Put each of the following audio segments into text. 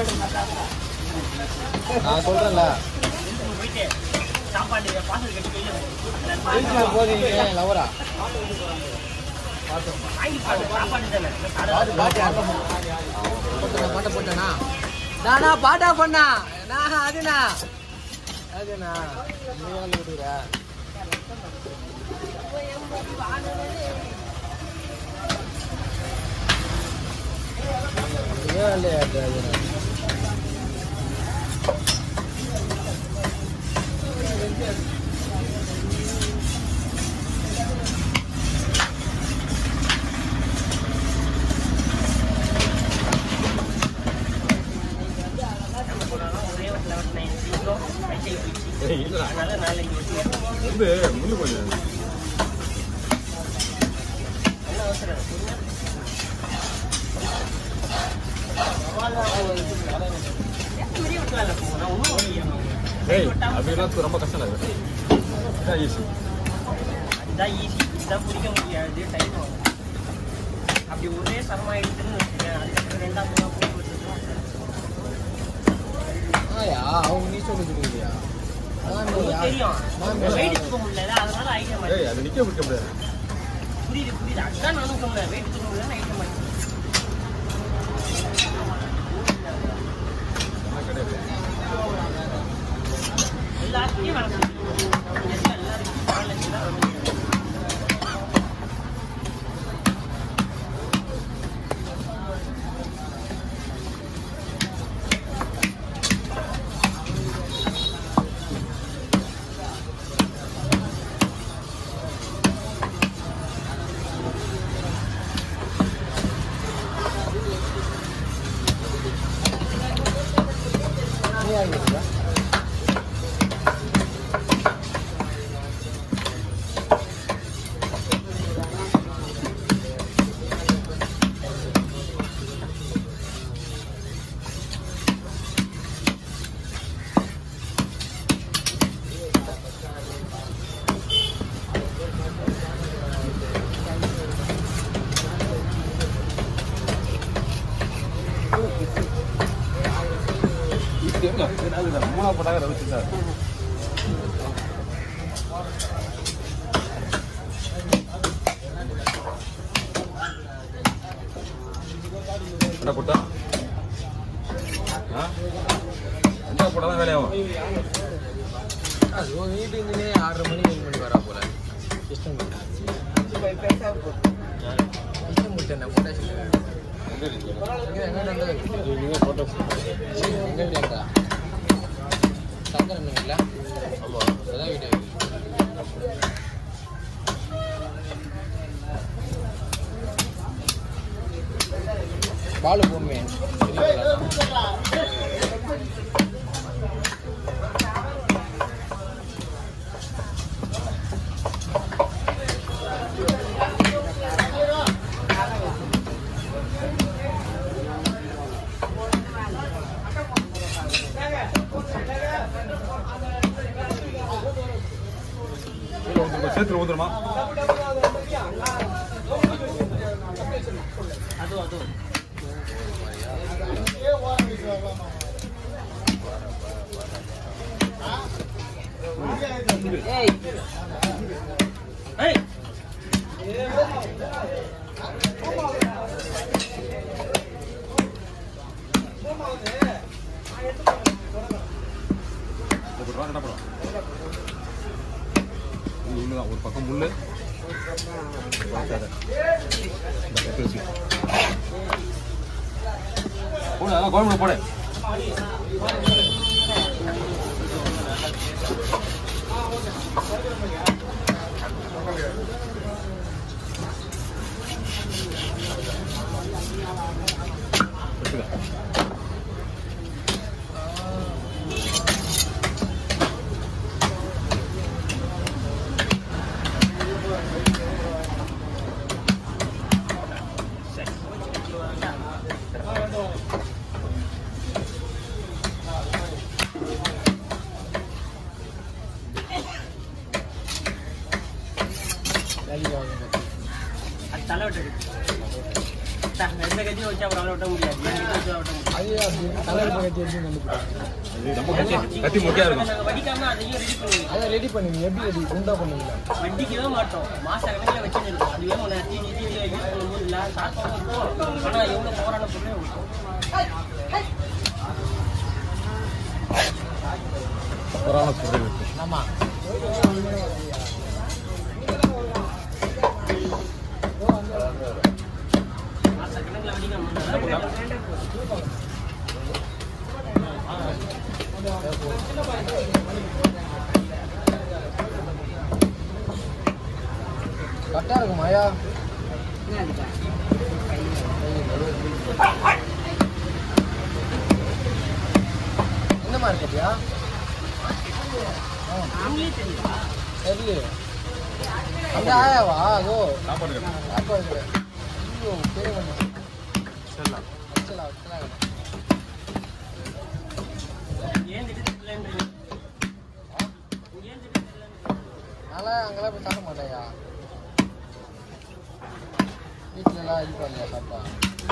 நான் சொல்றேன்ல வீட்டுல போதீங்க லவரா பாட்டு பாட்டு ஆட்டம் போட்டேன் பாட்டை போட்டேனா நானா பாட்டா பண்ணா நான் அதுனா அதுனா நீ வந்து விட்டுற ஏன் இல்லையா அது வந்து முள்ளு கொஞ்சம் ஏய் அப்படிலாம் ரொம்ப கஷ்டம் இல்லை இதான் ஈஸி அதுதான் ஈஸி இதுதான் பிடிக்க முடியாது டைம் ஆகும் அப்படி ஒரே சமமாயிடுச்சுன்னு வச்சுக்கேன் அதுக்கப்புறம் ரெண்டாம் மூணா போட்டு வச்சுருக்கோம் ஆயா அவங்க நீ சொல்லுது இல்லையா அதான் உங்களுக்கு தெரியும் நான் வெயிட் தூக்க முடியல அதனால ஐடியா ஏய் மாதிரி அது நிக்க பிடிக்க முடியாது புரியுது புரியுது அதுதான் நானும் சொன்னேன் வெயிட் தூக்க முடியல ஐடியா மாதிரி அதெல்லாம் கிடையாது எல்லாத்தையும் வேலை செய்யணும் எல்லாருக்கும் நாலேஜ் தான் ரொம்ப நீ ஆகிடுச்சா மூணா போட்டாங்க ரவிச்சு சார் என்ன போட்டா ஆ என்ன போட்டா தான் வேலையாகும் அது உன் வீட்டுக்குன்னே ஆறரை மணி ஏழு மணி வரா போல சிஸ்டம் சிஸ்டம் முடிச்சேன் நான் போட்டா எங்க போட்டோ எங்க வீட்டா சங்கரன் இல்ல ஆமா அதான் வீட்டு பாலு பொம்மை சேர்த்துல ஊத்துறமா அதுவும் அதுவும் ஏய் ஏய் போடுறோம் என்ன பண்ணுறோம் முள்ளு தான் ஒரு பக்கம் முள்ளு பார்க்காத. இந்த எடுத்து வச்சு. போடு அதான் குழம்புல போடு எடுத்துக்க. வேலைக்கு வாங்க அது தலை விட்டு எந்த கட்சியும் வச்சு அப்புறம் அவளை விட்ட முடியாது என் கிட்ட வச்சு அவளை விட்ட முடியாது அது அப்படி கலர் கட்டி எப்படி கண்டுபிடிக்கும் இது ரொம்ப கட்டி கத்தி மொக்கையா இருக்கும் நாங்கள் வடிக்காம அதையும் ரெடி பண்ணுவோம் அதை ரெடி பண்ணுவீங்க எப்படி ரெடி குண்டா பண்ணுவீங்க வண்டிக்கவே மாட்டோம் மாச கணக்கில் வச்சுட்டு இருக்கோம் அதுவே ஒன்று தீனி தீனி யூஸ் பண்ணும்போது இல்லை சாப்பாடு இருக்கும் ஆனால் எவ்வளோ போரான பொருளே இருக்கும் கொரோனா பொருள் இருக்கு ஆமா மாச கணக்கில் வடிக்காம கரெக்டா இருக்கும் மாயா என்ன மார்க்கெட்டியா நாங்களே தெரியுமா தெரியல அந்த ஆயாவா அதோ சாப்பாடு கடை. சாப்பாடு கடை ஐயோ பெரிய பண்ணு சரிலாம். வச்சலா வச்சலா ஏன் திட்டு இல்லைன்றீங்க ஏன் திட்டு இல்லைன்றீங்க நான்லாம் அங்கெல்லாம் போய் சாப்பிட மாட்டேயா வீட்டிலலாம் இது பண்ணல சாப்பா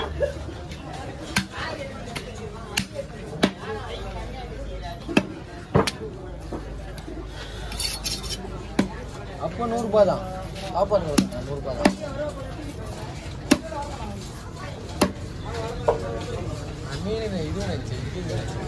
அப்போ நூறுரூபா தான் சாப்பாடு கொடுத்தேன் நூறுரூபா தான் நான் மீன் இது நினச்சி இது நினச்சி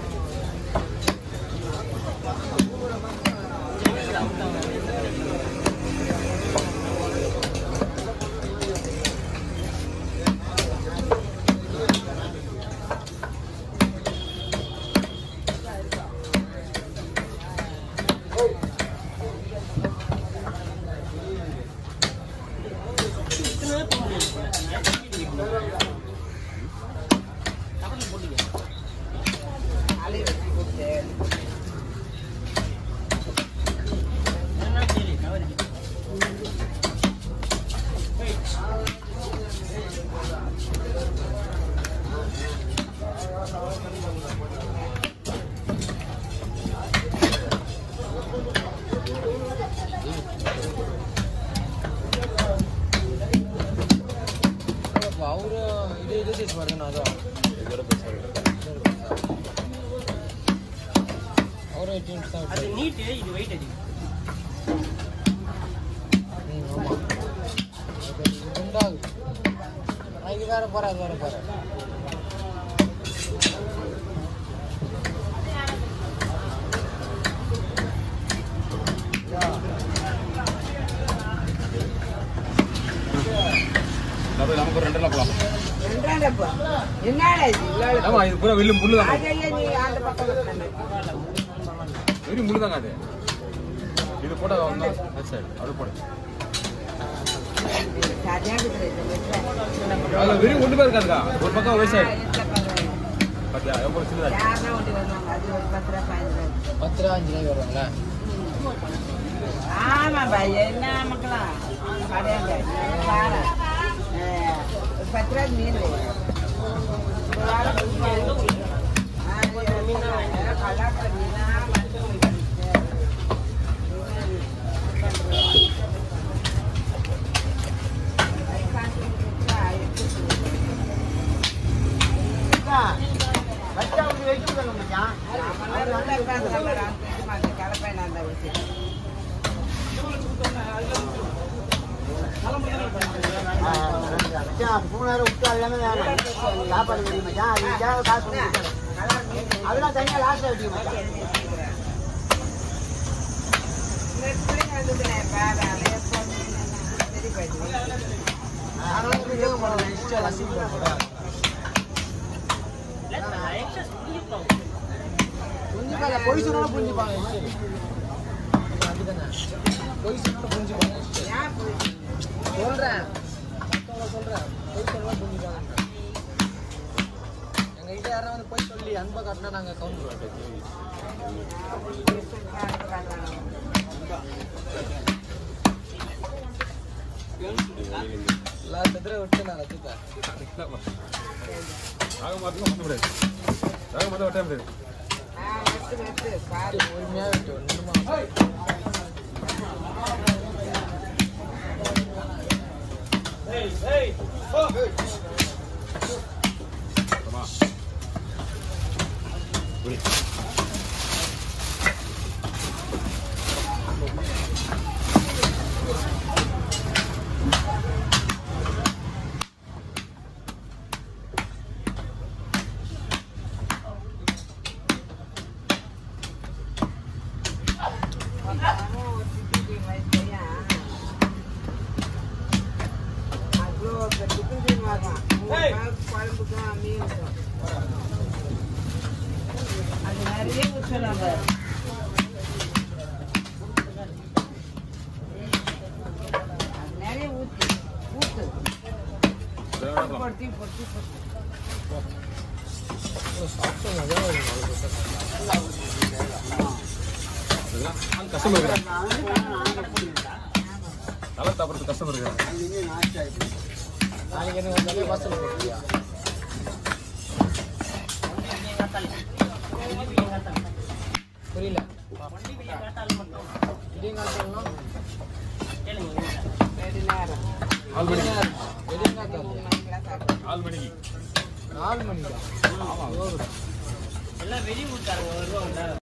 இத்தனை போக முடியாது சாப்பாடு போட்டீங்க என்ன சரி தவறு அப்போ அவரும் இதே இதே சைஸ் பாருங்க அதான் இதோட பெருசா இருக்கு. அவரும் எயிட்டீன் தான் அது விட்டாரு. நீட்டு இது வெயிட் அதிகம் ம் ஆமாம் இது குண்டாகுது நான் இது வேற போகிறேன் அது வேற போகிறேன் அப்ப நமக்கு ஒரு ரெண்டெல்லாம் போலாம் ரெண்டாண்டப்பா. என்னடா இது இவ்வளவு? ஆமா இது பூரா வெள்ளி முள்ளு தான் அதையே நீ அந்த பக்கம் உட்கார்ந்து. வெறும் முள்ளு தாங்க அது இது போட்டா வந்தா சரி அது போடு சரியா இருக்குது இது வெட்டுற. அதுல வெறும் ஒன்று பேர் இருக்காதுக்கா ஒரு பக்கம் விவசாயம் இந்த பக்கம். பாத்தியா எவ்வளவு சின்னதா யாருன்னா ஒண்டி வருவாங்க. அது ஒரு பத்து ரூபா, பதினஞ்சு ரூபா. பத்து ரூபா அஞ்சு ரூபாய்க்கு வருவாங்களே ஆமாப்பா, என்ன மக்களா? கடையாண்ட. பாரு. ஆ, ஒரு பத்து ரூபாய்க்கு மீன் வேணும். ஒரு வாரம் குடிச்சு ஆ, இது மீனா? கல்லாட்டுற மீனா? மஞ்சள் மீன். அதெல்லாம் தனியா லாஸ்ட்ல வச்சுக்க மச்சான் எக்ஸஸ் புரிஞ்சுப்பாங்க புரிஞ்சுப்பாங்க பொய் சொன்னாலும் புரிஞ்சுப்பாங்க அப்படிதானே பொய் சொன்னாலும் புரிஞ்சுப்பாங்க சொல்றேன் மத்தவங்கள சொல்றேன் பொய் சொன்னாலும் புரிஞ்சுப்பாங்க எங்க கிட்ட யாராவது வந்து பொய் சொல்லி அன்பை காட்டினா நாங்க கவுந்துருவோம் எல்லா சதுர விட்டு நான் ரத்துப்பேன் ராக மாத்தலாம் பண்ண முடியாது ராக மாத்த வெட்ட முடியாது பொறுமையா விட்டு ஒண்ணுமா ஆமா புரி அவ்வளோ டிஃபன் செய்வாங்க மூணு நாள் குழம்புக்கும் மீனுக்கும் அது நிறைய ஊற்றலாம் நிறைய ஊற்று ஊற்று பொட்டி பொட்டி பொட்டி கஷ்டம் இருக்கிறேன் நல்லா சாப்பிட்றது கஷ்டம் இருக்கிறேன் நாளைக்கு என்ன வந்தாலே வாசல் போட்டியா புரியல விடியங்காலத்துலனா ரெண்டு நேரம் ஆறு மணிக்கு விடியங்காலத்துல மூணு மணிக்கெல்லாம் சாப்பிடுவோம் ஆறு மணிக்கு நாலு மணிக்கா எல்லாம் வெளியூர்காரங்க வருவாங்க